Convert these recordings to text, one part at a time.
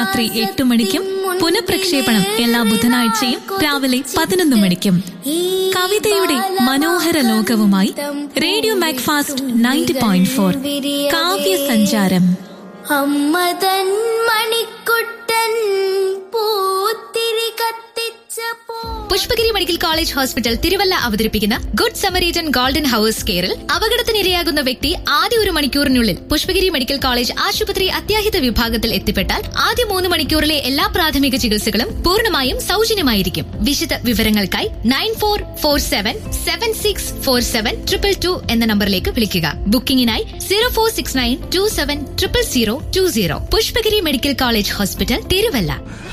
രാത്രി എട്ട് മണിക്കും പുനഃപ്രക്ഷേപണം എല്ലാ ബുധനാഴ്ചയും രാവിലെ പതിനൊന്ന് മണിക്കും കവിതയുടെ മനോഹര ലോകവുമായി radio Macfast ninety point four Kavya Sancharam അമ്മ തൻ മണിക്കുട്ടൻ പൂത്തിരി കത്തിച്ച പോ Pushpagiri medical college hospital Thiruvalla അവതരിപ്പിക്കുന്ന ഗുഡ് സമരീറ്റൻ ഗോൾഡൻ ഹവേഴ്സ് കെയറിൽ അപകടത്തിനിരയാകുന്ന വ്യക്തി ആദ്യ ഒരു മണിക്കൂറിനുള്ളിൽ പുഷ്പഗിരി മെഡിക്കൽ കോളേജ് ആശുപത്രി അത്യാഹിത വിഭാഗത്തിൽ എത്തിപ്പെട്ടാൽ ആദ്യ മൂന്ന് മണിക്കൂറിലെ എല്ലാ പ്രാഥമിക ചികിത്സകളും പൂർണ്ണമായും സൗജന്യമായിരിക്കും വിശദ വിവരങ്ങൾക്കായി nine four four seven seven six four seven triple two എന്ന നമ്പറിലേക്ക് വിളിക്കുക ബുക്കിംഗിനായി zero four six nine two seven triple zero two zero Pushpagiri medical college hospital Thiruvalla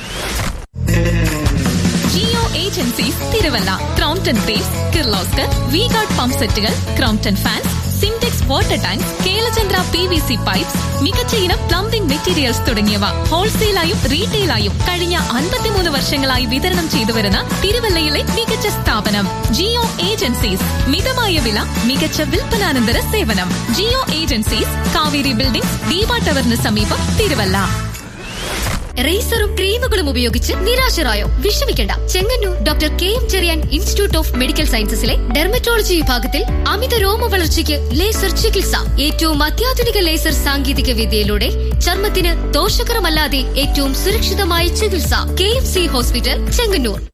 Jio agencies Thiruvalla Crompton ബ്രേസ് കിർലോസ്കർ വി ഗാർഡ് പമ്പ് സെറ്റുകൾ Crompton fans Simtex water tank Kelachandra P V C pipes മികച്ച ഇനം plumbing materials തുടങ്ങിയവ ഹോൾസെയിലായും റീറ്റെയിലായും കഴിഞ്ഞ അൻപത്തിമൂന്ന് വർഷങ്ങളായി വിതരണം ചെയ്തു വരുന്ന തിരുവല്ലയിലെ മികച്ച സ്ഥാപനം ജിയോ ഏജൻസീസ് മിതമായ വില മികച്ച വിൽപ്പനാനന്തര സേവനം ജിയോ ഏജൻസീസ് കാവേരി ബിൽഡിംഗ് ദീപ ടവറിന് സമീപം തിരുവല്ല റേസറും ക്രീമുകളും ഉപയോഗിച്ച് നിരാശരായോ വിഷമിക്കേണ്ട Chengannur doctor K M Cherian institute of medical സയൻസസിലെ ഡെർമറ്റോളജി വിഭാഗത്തിൽ അമിത രോമ വളർച്ചയ്ക്ക് ലേസർ ചികിത്സ ഏറ്റവും അത്യാധുനിക ലേസർ സാങ്കേതിക വിദ്യയിലൂടെ ചർമ്മത്തിന് ദോഷകരമല്ലാതെ ഏറ്റവും സുരക്ഷിതമായ ചികിത്സ K M C hospital Chengannur